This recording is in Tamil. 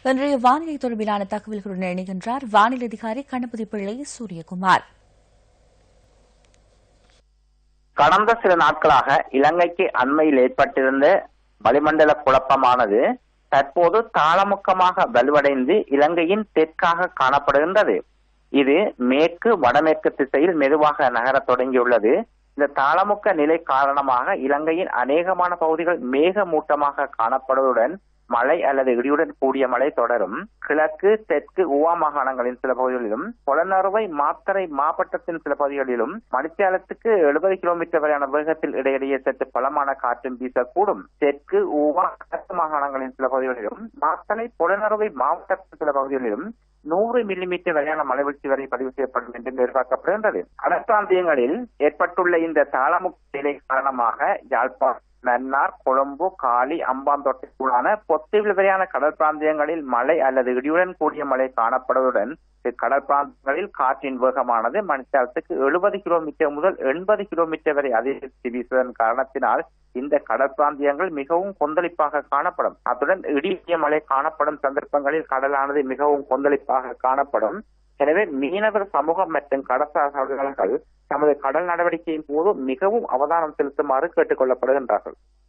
இன்றைய வானிலை தொடர்பிலான தகவல்களுடன் இணைகின்றார் வானிலை அதிகாரி கணபதி பிள்ளை சூரியகுமார் கடந்த சில நாட்களாக இலங்கைக்கு அண்மையில் ஏற்பட்டிருந்த வளிமண்டல குழப்பமானது தற்போது தாளமுக்கமாக வலுவடைந்து இலங்கையின் தெற்காக காணப்படுகின்றது இது மேற்கு வடமேற்கு திசையில் மெதுவாக நகரத் தொடங்கியுள்ளது இந்த தாளமுக்க நிலை காரணமாக இலங்கையின் அநேகமான பகுதிகள் மேகமூட்டமாக காணப்படுவதுடன் மழை அல்லது இடியுடன் கூடிய மழை தொடரும் கிழக்கு தெற்கு உவா மாகாணங்களின் சில பகுதிகளிலும் புலனறுவை மாத்தறை மாவட்டத்தின் சில பகுதிகளிலும் மணித்தியாலத்துக்கு எழுபது கிலோமீட்டர் வரையான வேகத்தில் இடையிடையே சற்று பலமான காற்றும் வீசக்கூடும் தெற்கு உவா கிழக்கு மாகாணங்களின் சில பகுதிகளிலும் மாத்தறை புலனறுவை மாவட்டத்தின் சில பகுதிகளிலும் நூறு மில்லிமீட்டர் வரையான மழைவீழ்ச்சி வரை பதிவு செய்யப்படும் என்று எதிர்பார்க்கப்படுகின்றது கடற்பிராந்தியங்களில் ஏற்பட்டுள்ள இந்த தாளமுக நிலை காரணமாக யாழ்ப்பாணம் மன்னார் கொழும்பு காலி அம்பாந்தோட்டைக்குள்ளான பொத்துவில் வரையான கடல் பிராந்தியங்களில் மழை அல்லது இடியுடன் கூடிய மழை காணப்படுவதுடன் கடல் பிராந்தியங்களில் காற்றின் வேகமானது மணித்தாரத்துக்கு எழுபது கிலோமீட்டர் முதல் எண்பது கிலோமீட்டர் வரை அதிகரித்து வீசுவதன் காரணத்தினால் இந்த கடல் பிராந்தியங்கள் மிகவும் கொந்தளிப்பாக காணப்படும் அத்துடன் இடிய மழை காணப்படும் சந்தர்ப்பங்களில் கடலானது மிகவும் கொந்தளிப்பாக காணப்படும் எனவே மீனவர் சமூகம் மற்றும் கடற்சார் தொழிலாளர்கள் தமது கடல் நடவடிக்கையின் போது மிகவும் அவதானம் செலுத்துமாறு கேட்டுக் கொள்ளப்படுகின்றார்கள்